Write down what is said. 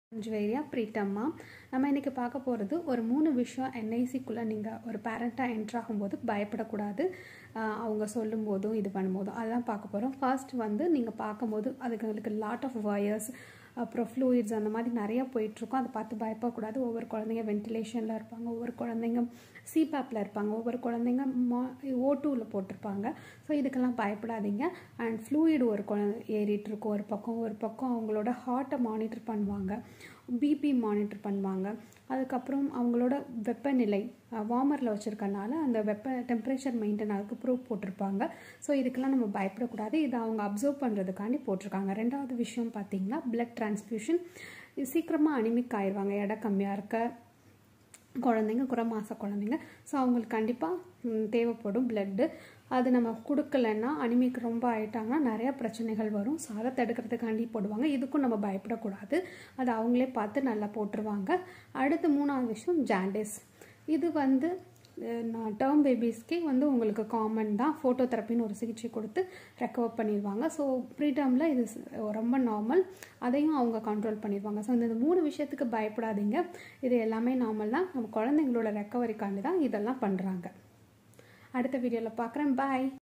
ஜுவேரியா பிரீட்டம்மா நம்ம இன்றைக்கி பார்க்க போகிறது ஒரு மூணு விஷயம் என்ஐசிக்குள்ளே நீங்கள் ஒரு பேரண்ட்டாக என்ட்ரு ஆகும்போது பயப்படக்கூடாது ஆஹ் அவங்க சொல்லும் போதும் இது பண்ணும்போதும் அதெல்லாம் பார்க்க போகிறோம் ஃபர்ஸ்ட் வந்து நீங்கள் பார்க்கும்போது அதுக்கு உங்களுக்கு லாட் ஆஃப் வயர்ஸ் அப்புறம் ஃப்ளூயிட்ஸ் அந்த மாதிரி நிறையா போயிட்டுருக்கும் அதை பார்த்து பயப்படக்கூடாது ஒவ்வொரு குழந்தைங்க வென்டிலேஷனில் இருப்பாங்க ஒவ்வொரு குழந்தைங்க சிபேப்பில் இருப்பாங்க ஒவ்வொரு குழந்தைங்க மா ஓ டூவில் போட்டிருப்பாங்க ஸோ இதுக்கெல்லாம் பயப்படாதீங்க அண்ட் ஃப்ளூயிட் ஒரு குழந்தை ஏறிட்டு இருக்கும் ஒரு பக்கம் ஒரு பக்கம் அவங்களோட ஹார்ட்டை மானிட்டர் பண்ணுவாங்க பிபி மானிட்டர் பண்ணுவாங்க அதுக்கப்புறம் அவங்களோட வெப்பநிலை வார்மரில் வச்சுருக்கனால அந்த வெப்ப டெம்பரேச்சர் மெயின்டைன் ஆகுக்கு ப்ரூஃப் போட்டிருப்பாங்க ஸோ இதுக்கெல்லாம் நம்ம பயப்படக்கூடாது இதை அவங்க அப்சர்வ் பண்ணுறதுக்காண்டி போட்டிருக்காங்க ரெண்டாவது விஷயம் பார்த்தீங்கன்னா பிளட் டிரான்ஸ்ஃபியூஷன் சீக்கிரமாக அனிமிக் ஆயிடுவாங்க எடை கம்மியாக இருக்க குழந்தைங்க குறமாச குழந்தைங்க ஸோ அவங்களுக்கு கண்டிப்பாக தேவைப்படும் பிளட்டு அது நம்ம கொடுக்கலன்னா அனிமிக் ரொம்ப ஆயிட்டாங்கன்னா நிறையா பிரச்சனைகள் வரும் ஸோ அதை தடுக்கிறதுக்காண்டி போடுவாங்க இதுக்கும் நம்ம பயப்படக்கூடாது அது அவங்களே பார்த்து நல்லா போட்டுருவாங்க அடுத்து மூணாவது விஷயம் ஜாண்டிஸ் இது வந்து நான் டேர்ம் பேபிஸ்க்கே வந்து உங்களுக்கு காமன் தான் ஃபோட்டோ தெரப்பின்னு ஒரு சிகிச்சை கொடுத்து ரெக்கவர் பண்ணிடுவாங்க ஸோ ப்ரீ டேர்மில் இது ரொம்ப நார்மல் அதையும் அவங்க கண்ட்ரோல் பண்ணிடுவாங்க ஸோ இந்த மூணு விஷயத்துக்கு பயப்படாதீங்க இது எல்லாமே நார்மல் தான் நம்ம குழந்தைங்களோட ரெக்கவரிக்காண்டி தான் இதெல்லாம் பண்ணுறாங்க அடுத்த வீடியோவில் பார்க்குறேன் பாய்